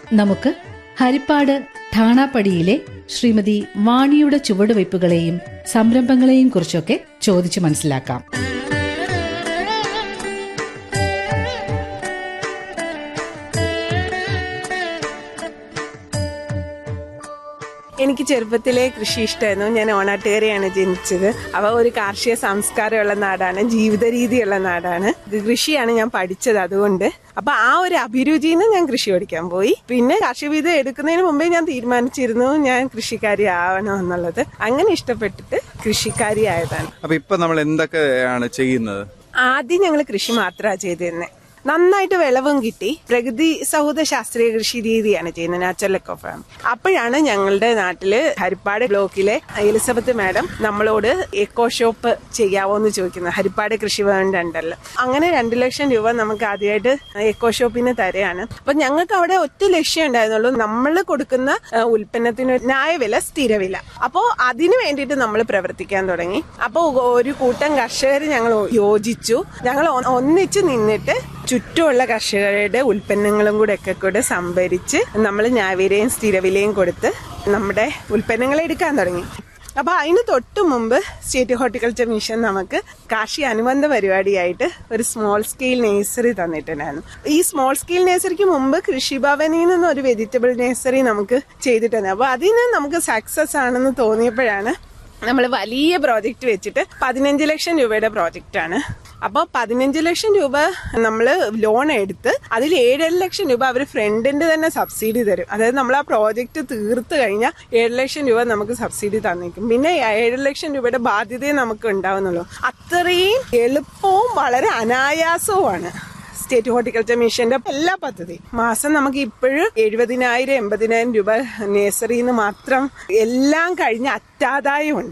നമുക്ക് ഹരിപ്പാട് ഠാണാപ്പടിയിലെ ശ്രീമതി വാണിയുടെ ചുവടുവയ്പ്പുകളെയും സംരംഭങ്ങളെയും കുറിച്ചൊക്കെ ചോദിച്ചു മനസ്സിലാക്കാം എനിക്ക് ചെറുപ്പത്തിലെ കൃഷി ഇഷ്ടമായിരുന്നു ഞാൻ ഓണാട്ടുകരയാണ് ജനിച്ചത് അവ ഒരു കാർഷിക സംസ്കാരമുള്ള നാടാണ് ജീവിത രീതിയുള്ള നാടാണ് ഇത് കൃഷിയാണ് ഞാൻ പഠിച്ചത് അതുകൊണ്ട് അപ്പൊ ആ ഒരു അഭിരുചിയിൽ നിന്ന് ഞാൻ കൃഷി പഠിക്കാൻ പോയി പിന്നെ കാർഷിക വിധം എടുക്കുന്നതിന് മുമ്പേ ഞാൻ തീരുമാനിച്ചിരുന്നു ഞാൻ കൃഷിക്കാരി ആവണം എന്നുള്ളത് അങ്ങനെ ഇഷ്ടപ്പെട്ടിട്ട് കൃഷിക്കാരി ആയതാണ് അപ്പൊ ഇപ്പൊ നമ്മൾ എന്തൊക്കെയാണ് ചെയ്യുന്നത് ആദ്യം ഞങ്ങൾ കൃഷി മാത്രമാണ് ചെയ്തിരുന്നത് നന്നായിട്ട് വിളവും കിട്ടി പ്രകൃതി സൗഹൃദ ശാസ്ത്രീയ കൃഷി രീതിയാണ് ചെയ്യുന്നത് നാച്ചുറൽ എക്കോ ഫാം അപ്പോഴാണ് ഞങ്ങളുടെ നാട്ടില് ഹരിപ്പാട് ബ്ലോക്കിലെ എലിസബത്ത് മാഡം നമ്മളോട് എക്കോ ഷോപ്പ് ചെയ്യാവോ എന്ന് ചോദിക്കുന്നത് ഹരിപ്പാട് കൃഷി ഭവന്റെ ഉണ്ടല്ലോ അങ്ങനെ രണ്ടു ലക്ഷം രൂപ നമുക്ക് ആദ്യമായിട്ട് എക്കോ ഷോപ്പിന് തരെയാണ് അപ്പൊ ഞങ്ങൾക്ക് അവിടെ ഒറ്റ ലക്ഷ്യം ഉണ്ടായിരുന്നുള്ളൂ നമ്മൾ കൊടുക്കുന്ന ആ, ഉൽപ്പന്നത്തിന് ഒരു ന്യായവില സ്ഥിരവില അപ്പോ അതിനു വേണ്ടിയിട്ട് നമ്മൾ പ്രവർത്തിക്കാൻ തുടങ്ങി അപ്പോൾ ഒരു കൂട്ടം കർഷകർ ഞങ്ങൾ യോജിച്ചു ഞങ്ങൾ ഒ- ഒന്നിച്ച് നിന്നിട്ട് ചുറ്റുമുള്ള കർഷകരുടെ ഉൽപ്പന്നങ്ങളും കൂടെ ഒക്കെ കൂടെ സംഭരിച്ച് നമ്മൾ ന്യായവിലയും സ്ഥിരവിലയും കൊടുത്ത് നമ്മുടെ ഉൽപ്പന്നങ്ങൾ എടുക്കാൻ തുടങ്ങി അപ്പൊ അതിന് തൊട്ട് മുമ്പ് സ്റ്റേറ്റ് ഹോർട്ടിക്കൾച്ചർ മിഷൻ നമുക്ക് കാർഷിക അനുബന്ധ പരിപാടിയായിട്ട് ഒരു സ്മോൾ സ്കെയിൽ നേഴ്സറി തന്നിട്ടുണ്ടായിരുന്നു ഈ സ്മോൾ സ്കെയിൽ നേഴ്സറിക്ക് മുമ്പ് കൃഷിഭവനിൽ നിന്ന് ഒരു വെജിറ്റബിൾ നേഴ്സറി നമുക്ക് ചെയ്തിട്ടുണ്ട് അപ്പൊ അതിന് നമുക്ക് സക്സസ് ആണെന്ന് തോന്നിയപ്പോഴാണ് നമ്മൾ വലിയ പ്രോജക്റ്റ് വെച്ചിട്ട് പതിനഞ്ച് ലക്ഷം രൂപയുടെ പ്രോജക്റ്റ് ആണ് അപ്പോൾ പതിനഞ്ച് ലക്ഷം രൂപ നമ്മൾ ലോൺ എടുത്ത് അതിൽ ഏഴര ലക്ഷം രൂപ അവർ ഫ്രണ്ടിന്റെ തന്നെ സബ്സിഡി തരും അതായത് നമ്മൾ ആ പ്രോജക്റ്റ് തീർത്ത് കഴിഞ്ഞാൽ ഏഴ് ലക്ഷം രൂപ നമുക്ക് സബ്സിഡി തന്നേക്കും പിന്നെ ഏഴ് ലക്ഷം രൂപയുടെ ബാധ്യതയെ നമുക്ക് ഉണ്ടാവുന്നുള്ളൂ അത്രയും എളുപ്പവും വളരെ അനായാസവുമാണ് സ്റ്റേറ്റ് ഹോർട്ടിക്കൾച്ചർ മിഷന്റെ എല്ലാ പദ്ധതിയും മാസം നമുക്ക് ഇപ്പോഴും എഴുപതിനായിരം എൺപതിനായിരം രൂപ നേഴ്സറിന്ന് മാത്രം എല്ലാം കഴിഞ്ഞ് അറ്റാദായമുണ്ട്